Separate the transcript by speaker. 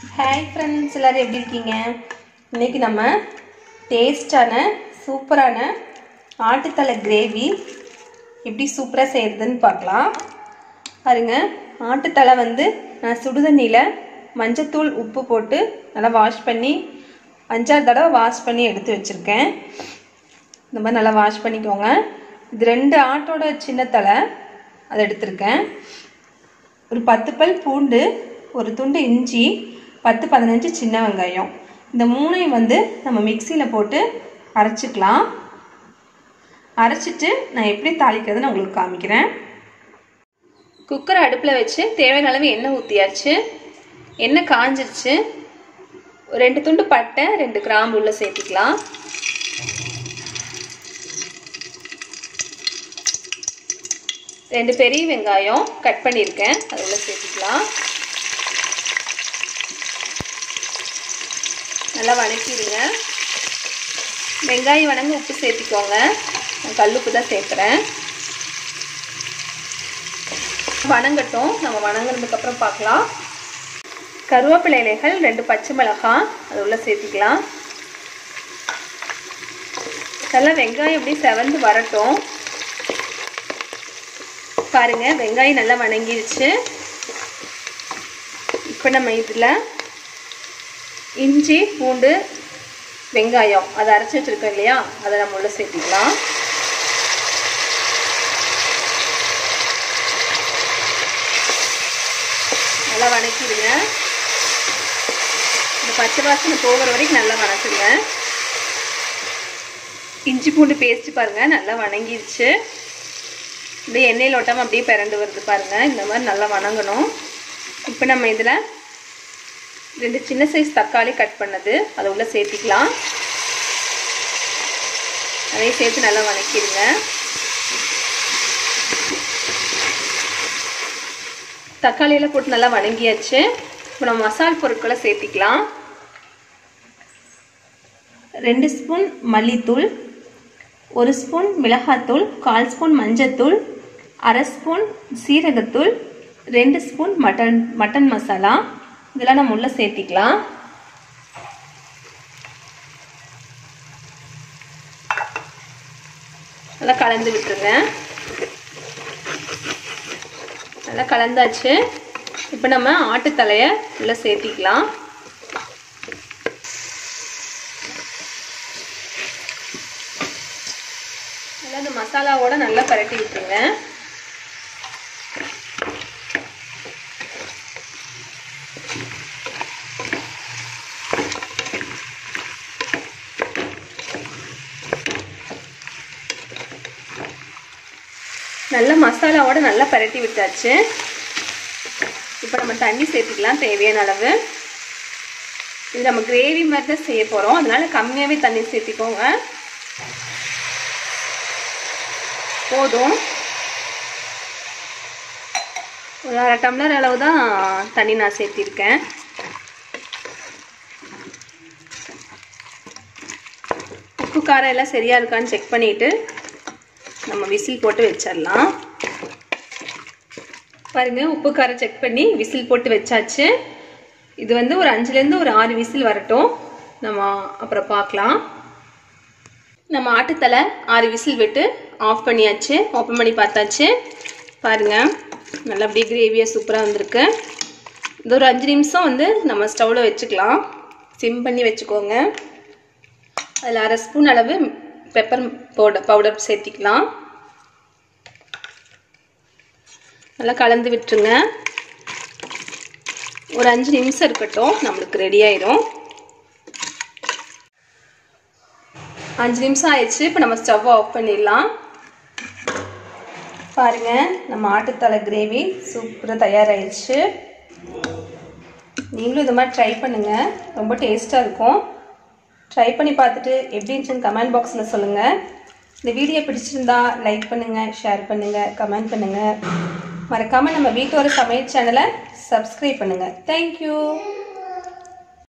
Speaker 1: hi friends எல்லோரும் எப்படி இருக்கீங்க இன்றைக்கி நம்ம டேஸ்டான சூப்பரான ஆட்டுத்தலை கிரேவி எப்படி சூப்பராக செய்கிறதுன்னு பார்க்கலாம் பாருங்க ஆட்டுத்தலை வந்து நான் சுடுதண்ணியில் மஞ்சத்தூள் உப்பு போட்டு நல்லா வாஷ் பண்ணி அஞ்சாறு தடவை வாஷ் பண்ணி எடுத்து வச்சுருக்கேன் இந்த மாதிரி நல்லா வாஷ் பண்ணிக்கோங்க இது ரெண்டு ஆட்டோட சின்ன தலை அதை எடுத்திருக்கேன் ஒரு பத்து பல் பூண்டு ஒரு துண்டு இஞ்சி பத்து பதினஞ்சு சின்ன வெங்காயம் இந்த மூணையும் வந்து நம்ம மிக்சியில் போட்டு அரைச்சிக்கலாம் அரைச்சிட்டு நான் எப்படி தாளிக்கிறதுன்னு நான் உங்களுக்கு காமிக்கிறேன் குக்கரை அடுப்பில் வச்சு தேவையான அளவு எண்ணெய் ஊற்றியாச்சு எண்ணெய் காஞ்சிருச்சு ஒரு ரெண்டு துண்டு பட்டை ரெண்டு கிராம்பு உள்ள சேர்த்திக்கலாம் ரெண்டு பெரிய வெங்காயம் கட் பண்ணியிருக்கேன் அது உள்ள சேர்த்துக்கலாம் நல்லா வணக்கிடுங்க வெங்காயம் வணங்க உப்பு சேர்த்திக்கோங்க நான் கல் உப்பு தான் சேர்க்குறேன் வணங்கட்டும் நம்ம வணங்கினதுக்கப்புறம் பார்க்கலாம் கருவேப்பிலை இலைகள் ரெண்டு பச்சை மிளகாய் அது உள்ள சேர்த்திக்கலாம் நல்லா வெங்காயம் எப்படி செவந்து வரட்டும் பாருங்க வெங்காயம் நல்லா வணங்கிருச்சு இப்போ நம்ம இதில் இஞ்சி பூண்டு வெங்காயம் அதை அரைச்சி வச்சுருக்கோம் இல்லையா அதை நம்ம உள்ள சேர்த்திக்கலாம் நல்லா வணக்கிடுங்க இந்த பச்சை வாசனை போகிற வரைக்கும் நல்லா வணக்குங்க இஞ்சி பூண்டு பேஸ்ட் பாருங்கள் நல்லா வணங்கிருச்சு அப்படியே எண்ணெயில் ஒட்டாமல் அப்படியே பிறண்டு வருது பாருங்கள் இந்த மாதிரி நல்லா வணங்கணும் இப்போ நம்ம இதில் ரெண்டு சின்ன சைஸ் தக்காளி கட் பண்ணது அதை உள்ளே சேர்த்திக்கலாம் அதையும் சேர்த்து நல்லா வணக்கிடுங்க தக்காளியெல்லாம் போட்டு நல்லா வணங்கியாச்சு இப்போ நம்ம மசால் பொருட்களை சேர்த்திக்கலாம் ரெண்டு ஸ்பூன் மல்லித்தூள் ஒரு ஸ்பூன் மிளகாத்தூள் கால் ஸ்பூன் மஞ்சத்தூள் அரை ஸ்பூன் சீரகத்தூள் ரெண்டு ஸ்பூன் மட்டன் மட்டன் மசாலா இதெல்லாம் நம்ம உள்ளே சேர்த்திக்கலாம் நல்லா கலந்து விட்டுருங்க நல்லா கலந்தாச்சு இப்போ நம்ம ஆட்டுத்தலையை உள்ளே சேர்த்திக்கலாம் நல்லா இந்த மசாலாவோட நல்லா பரட்டி விட்டுருங்க நல்ல மசாலாவோட நல்லா பரட்டி விட்டாச்சு இப்போ நம்ம தண்ணி சேர்த்துக்கலாம் தேவையான அளவு இது நம்ம கிரேவி மாதிரி தான் செய்ய போகிறோம் அதனால கம்மியாகவே தண்ணி சேர்த்திக்கோங்க போதும் ஒரு அரை டம்ளர் அளவு தான் தண்ணி நான் சேர்த்திருக்கேன் உப்பு காரம் எல்லாம் சரியாக இருக்கான்னு செக் பண்ணிவிட்டு நம்ம விசில் போட்டு வச்சிடலாம் பாருங்க உப்பு காரம் செக் பண்ணி விசில் போட்டு வச்சாச்சு இது வந்து ஒரு அஞ்சுலேருந்து ஒரு ஆறு விசில் வரட்டும் நம்ம அப்புறம் பார்க்கலாம் நம்ம ஆட்டுத்தலை ஆறு விசில் விட்டு ஆஃப் பண்ணியாச்சு ஓப்பன் பண்ணி பார்த்தாச்சு பாருங்கள் நல்லா அப்படியே கிரேவியாக சூப்பராக வந்திருக்கு இது ஒரு அஞ்சு நிமிஷம் வந்து நம்ம ஸ்டவ்வில் வச்சுக்கலாம் சிம் பண்ணி வச்சுக்கோங்க அதில் அரை ஸ்பூன் அளவு பெப்பர் பவுடர் பவுடர் சேர்த்திக்கலாம் நல்லா கலந்து விட்டுருங்க ஒரு அஞ்சு நிமிஷம் இருக்கட்டும் நம்மளுக்கு ரெடி ஆயிரும் அஞ்சு நிமிஷம் ஆயிடுச்சு இப்போ நம்ம ஸ்டவ் ஆஃப் பண்ணிடலாம் பாருங்க நம்ம ஆட்டுத்தலை கிரேவி சூப்பராக தயாராகிடுச்சு நீங்களும் இது மாதிரி ட்ரை பண்ணுங்கள் ரொம்ப டேஸ்ட்டாக இருக்கும் ட்ரை பண்ணி பார்த்துட்டு எப்படி இருந்துச்சுன்னு கமெண்ட் பாக்ஸில் சொல்லுங்கள் இந்த வீடியோ பிடிச்சிருந்தா லைக் பண்ணுங்கள் ஷேர் பண்ணுங்கள் கமெண்ட் பண்ணுங்கள் மறக்காமல் நம்ம வீட்டோட சமையல் சேனலை சப்ஸ்கிரைப் பண்ணுங்கள் தேங்க்யூ